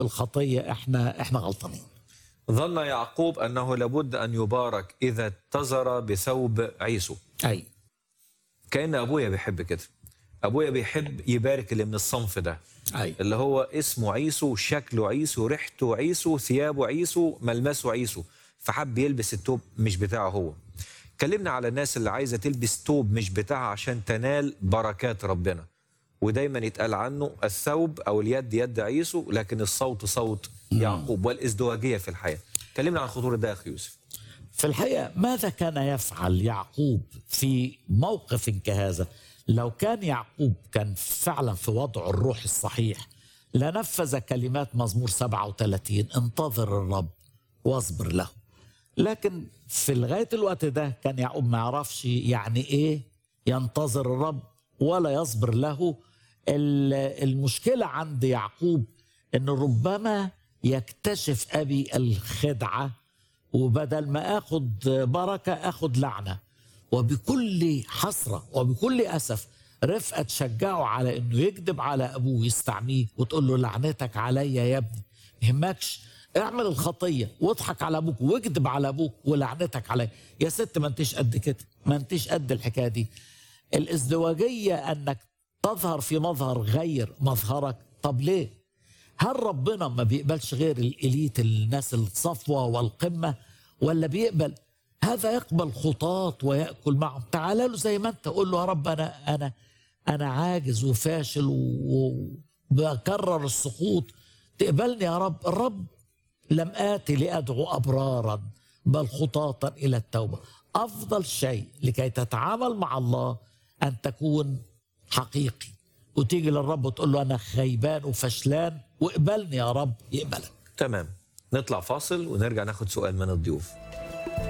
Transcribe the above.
الخطيه احنا احنا غلطانين ظن يعقوب أنه لابد أن يبارك إذا اتزر بثوب عيسو اي كأن أبويا بيحب كده أبويا بيحب يبارك اللي من الصنف ده اي اللي هو اسمه عيسو شكله عيسو ريحته عيسو ثيابه عيسو ملمسه عيسو فحب يلبس التوب مش بتاعه هو كلمنا على الناس اللي عايزة تلبس توب مش بتاعها عشان تنال بركات ربنا ودايما يتقال عنه الثوب أو اليد يد عيسو لكن الصوت صوت يعقوب والازدواجية في الحياة كلمنا عن خطورة ده يا أخي يوسف في الحقيقه ماذا كان يفعل يعقوب في موقف كهذا لو كان يعقوب كان فعلا في وضع الروح الصحيح لنفذ كلمات مزمور 37 انتظر الرب واصبر له لكن في لغايه الوقت ده كان يعقوب ما يعرفش يعني ايه ينتظر الرب ولا يصبر له ال- المشكله عند يعقوب ان ربما يكتشف ابي الخدعه وبدل ما اخد بركه اخد لعنه وبكل حسره وبكل اسف رفقه تشجعه على انه يكذب على ابوه يستعميه وتقول له لعنتك عليا يا ابني ما يهمكش اعمل الخطيه واضحك على ابوك واكذب على ابوك ولعنتك عليا يا ست ما انتش قد كده ما انتش قد الحكايه دي الازدواجيه انك تظهر في مظهر غير مظهرك طب ليه هل ربنا ما بيقبلش غير الإليت الناس الصفوة والقمة ولا بيقبل هذا يقبل خطاط ويأكل معهم تعال له زي ما انت قول له يا رب أنا أنا أنا عاجز وفاشل وبكرر السقوط تقبلني يا رب الرب لم آتي لأدعو أبرارا بل خطاطا إلى التوبة أفضل شيء لكي تتعامل مع الله أن تكون حقيقي وتيجي للرب وتقول له أنا خيبان وفشلان واقبلني يا رب يقبلك تمام نطلع فاصل ونرجع ناخد سؤال من الضيوف